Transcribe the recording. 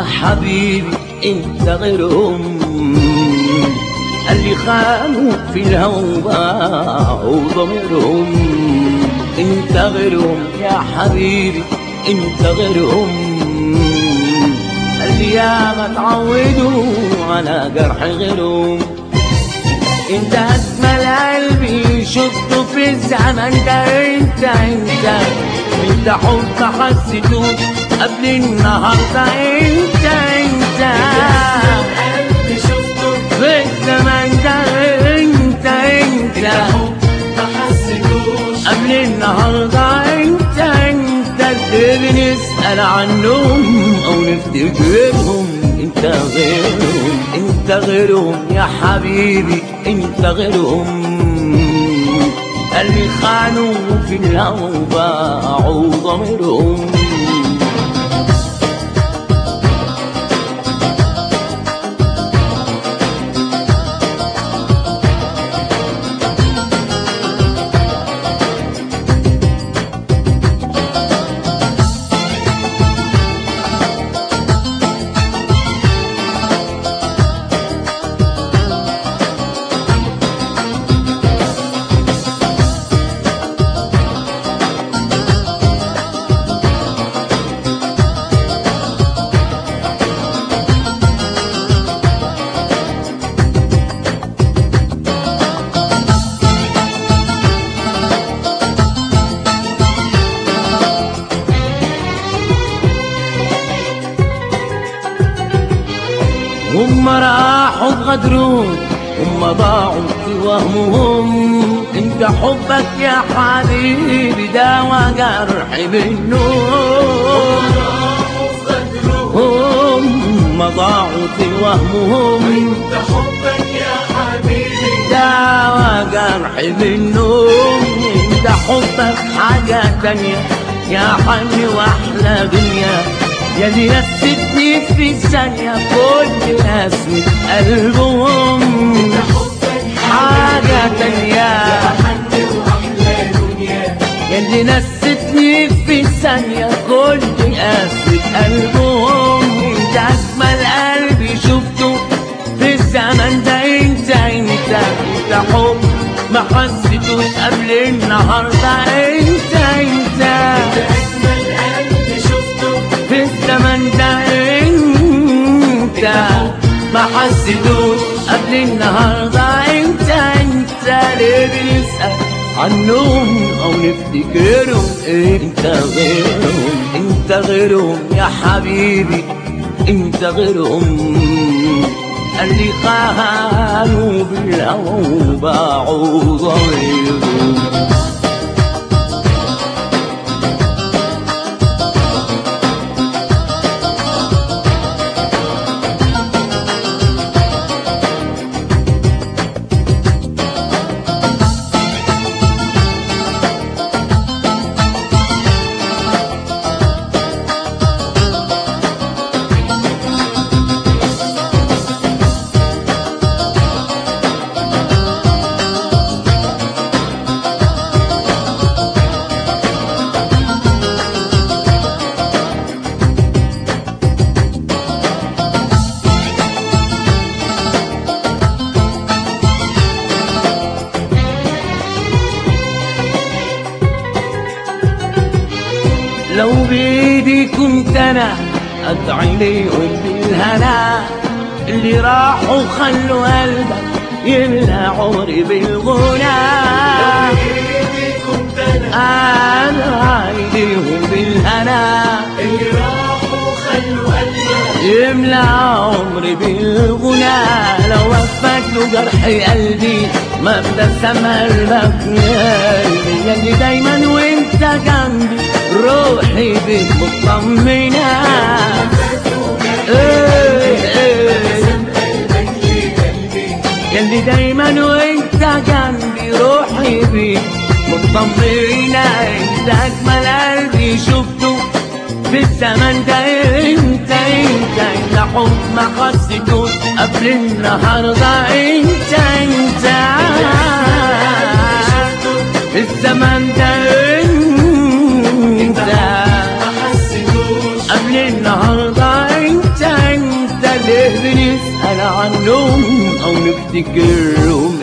حبيبي انت غيرهم اللي خانوا في الهوى باعوا ضميرهم انت غيرهم يا حبيبي انت غيرهم اللي ياما تعودوا على جرح غيرهم انت اجمل قلبي شفته في الزمن ده انت انت انت حب حسيته قبل النهارده انت انت قلبي شفته في الزمن ده انت انت ما حسيتوش قبل النهارده انت انت اللي بنسأل عنهم او نفتكرهم انت غيرهم انت غيرهم يا حبيبي انت غيرهم اللي خانوا في الهوى وباعوا ضميرهم هم راحوا بغدرون هم ضاعوا في وهمهم انت حبك يا حبيبي داوى جرح بالنور هم ضاعوا في وهمهم انت حبك يا حبيبي داوى جرح بالنوم انت حبك حاجة تانية يا حني واحلى دنيا يا اللي نستني في ثانية كل اسمة قلبهم حبك حاجة تانية حد واحلى دنيا يا اللي نستني في ثانية كل اسمة قلبهم انت اجمل قلبي شفته في الزمن ده انت انت انت حب ما حسيتوش قبل النهارده انت انت اجمل قلبي شفته في الزمن ده انت ما حسيتوش قبل النهارده انت انت ليه بنسأل عنهم او نفتكرهم انت غيرهم انت غيرهم يا حبيبي انت غيرهم اللي خانوا بالهوى وباعوا ضميرهم لو بيدي كنت انا ادعي ليهم بالهنا اللي راحوا خلوا قلبك يملى عمري بالغنى ايدي كنت انا ادعي ليهم بالهنا اللي راحوا خلوا قلبك يملى عمري بالغنى لو وفت له جرح قلبي ما ابتسم قلبك يا قلبي يا اللي دايما وانت جنبي روحي بيك مطمنة إيه إيه يا اللي دايما وانت جنبي روحي بيك مطمنة انت اجمل قلبي شفته في الزمن ده انت انت انت حب ما حسيتوش قبل النهارده انت انت في الزمن ده انت ما حسيتوش قبل النهارده انت او نفتكرهم